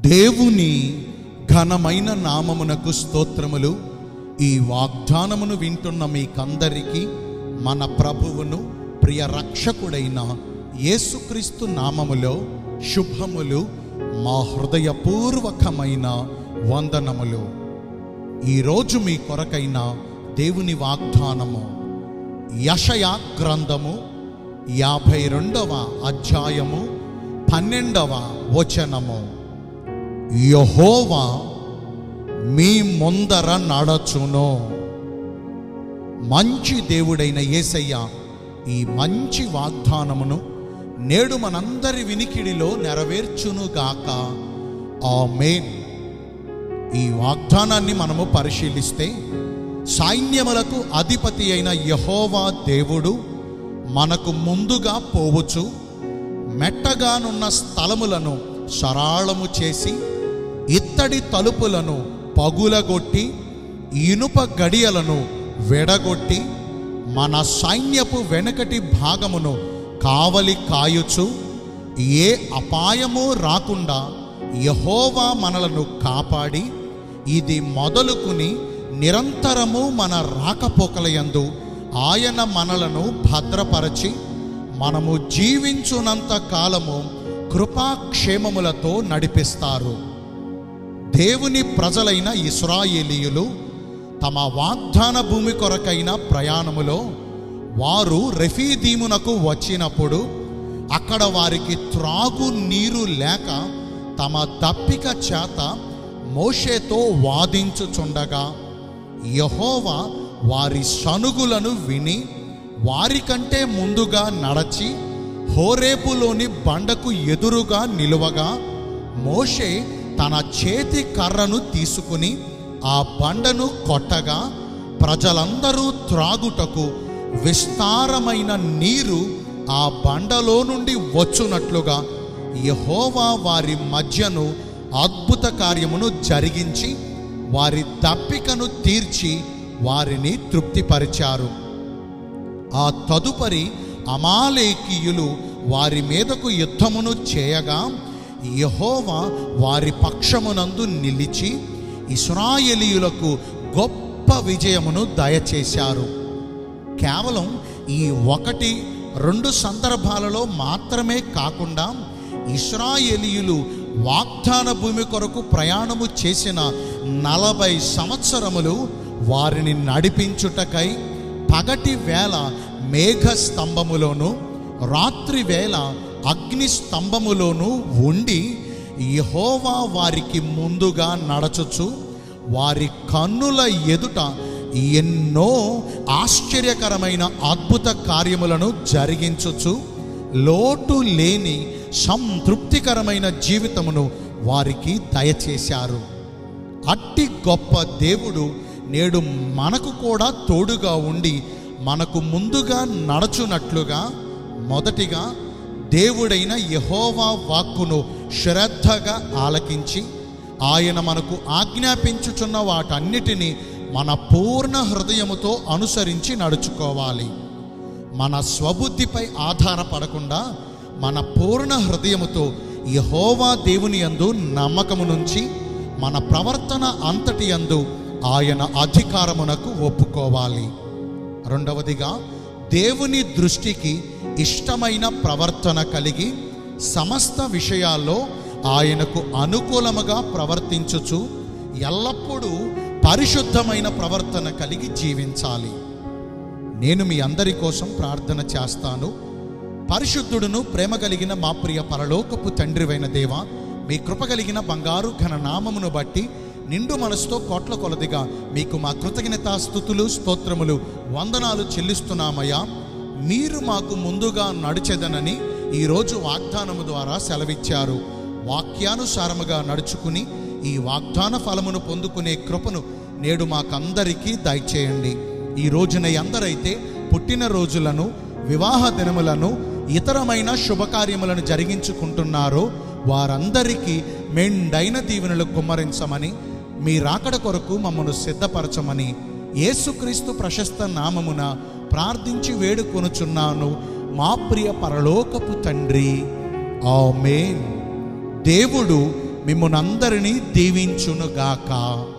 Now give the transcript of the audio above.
దేవుని ఘనమైన నామమునకు స్తోత్రములు ఈ వాగ్దానమును వింటున్న మీకందరికీ మన ప్రభువును ప్రియ రక్షకుడైన యేసుక్రీస్తు నామములో శుభములు మా హృదయపూర్వకమైన వందనములు ఈరోజు మీ కొరకైన దేవుని వాగ్దానము యషయా గ్రంథము యాభై రెండవ అధ్యాయము పన్నెండవ వచనము యహోవా మీ ముందర నడచును మంచి దేవుడైన యేసయ్య ఈ మంచి వాగ్దానమును నేడు మనందరి వినికిడిలో నెరవేర్చునుగాక ఆమేన్ ఈ వాగ్దానాన్ని మనము పరిశీలిస్తే సైన్యములకు అధిపతి అయిన యహోవా దేవుడు మనకు ముందుగా పోవచ్చు మెట్టగానున్న స్థలములను సరాళము చేసి ఇత్తడి తలుపులను పగులగొట్టి ఇనుప గడియలను వెడగొట్టి మన సైన్యపు వెనకటి భాగమును కావలి కాయుచు ఏ అపాయము రాకుండా యహోవా మనలను కాపాడి ఇది మొదలుకుని నిరంతరము మన రాకపోకలయందు ఆయన మనలను భద్రపరచి మనము జీవించునంత కాలము కృపాక్షేమములతో నడిపిస్తారు దేవుని ప్రజలైన ఇస్రాయేలీయులు తమ వాగ్దాన భూమి కొరకైన ప్రయాణములో వారు రెఫీదీమునకు వచ్చినప్పుడు అక్కడ వారికి త్రాగు నీరు లేక తమ దప్పిక చేత మోషేతో వాదించుచుండగా యహోవా వారి సనుగులను విని వారికంటే ముందుగా నడచి హోరేపులోని బండకు ఎదురుగా నిలువగా మోషే తన చేతి కర్రను తీసుకుని ఆ బండను కొట్టగా ప్రజలందరూ త్రాగుటకు విస్తారమైన నీరు ఆ బండలో నుండి వచ్చునట్లుగా యహోవా వారి మధ్యను అద్భుత కార్యమును జరిగించి వారి దప్పికను తీర్చి వారిని తృప్తిపరిచారు ఆ తదుపరి అమాలేకీయులు వారి మీదకు యుద్ధమును చేయగా యహోవా వారి పక్షమునందు నిలిచి ఇస్రాయేలీయులకు గొప్ప విజయమును దయచేశారు కేవలం ఈ ఒకటి రెండు సందర్భాలలో మాత్రమే కాకుండా ఇస్రాయేలీయులు వాగ్దాన భూమి కొరకు ప్రయాణము చేసిన నలభై సంవత్సరములు వారిని నడిపించుటకై పగటి వేళ మేఘ స్తంభములోను రాత్రి వేళ అగ్ని స్తంభములోను ఉండి యహోవా వారికి ముందుగా నడచుచు వారి కన్నుల ఎదుట ఎన్నో ఆశ్చర్యకరమైన అద్భుత కార్యములను జరిగించుచు లోటు లేని సంతృప్తికరమైన జీవితమును వారికి దయచేశారు అట్టి గొప్ప దేవుడు నేడు మనకు కూడా తోడుగా ఉండి మనకు ముందుగా నడచునట్లుగా మొదటిగా దేవుడైన యహోవా వాక్కును శ్రద్ధగా ఆలకించి ఆయన మనకు ఆజ్ఞాపించుచున్న వాటన్నిటినీ మన పూర్ణ హృదయముతో అనుసరించి నడుచుకోవాలి మన స్వబుద్ధిపై ఆధారపడకుండా మన పూర్ణ హృదయముతో యహోవా దేవుని యందు నమ్మకము నుంచి మన ప్రవర్తన అంతటి యందు ఆయన అధికారమునకు ఒప్పుకోవాలి రెండవదిగా దేవుని దృష్టికి ఇష్టమైన ప్రవర్తన కలిగి సమస్త విషయాల్లో ఆయనకు అనుకూలముగా ప్రవర్తించుచు ఎల్లప్పుడూ పరిశుద్ధమైన ప్రవర్తన కలిగి జీవించాలి నేను మీ అందరి కోసం ప్రార్థన చేస్తాను పరిశుద్ధుడును ప్రేమ కలిగిన మా ప్రియ పరలోకపు తండ్రివైన దేవ మీ కృప కలిగిన బంగారు ఘన నామమును బట్టి నిండు మనసుతో కోట్ల కొలదిగా మీకు మా కృతజ్ఞత స్థుతులు స్తోత్రములు వందనాలు చెల్లిస్తున్నామయ్యా మీరు మాకు ముందుగా నడిచెదనని ఈరోజు వాగ్దానము ద్వారా సెలవిచ్చారు వాక్యానుసారముగా నడుచుకుని ఈ వాగ్దాన ఫలమును పొందుకునే కృపను నేడు మాకందరికీ దయచేయండి ఈ రోజున ఎందరైతే పుట్టిన రోజులను వివాహ దినములను ఇతరమైన శుభకార్యములను జరిగించుకుంటున్నారో వారందరికీ మెండైన దీవెనలు కుమ్మరించమని మీ రాకడ కొరకు మమ్మను సిద్ధపరచమని యేసుక్రీస్తు ప్రశస్త నామమున ప్రార్థించి వేడుకొనుచున్నాను మా ప్రియ పరలోకపు తండ్రి ఆమేన్ దేవుడు మిమ్మల్ని అందరినీ దీవించునుగాక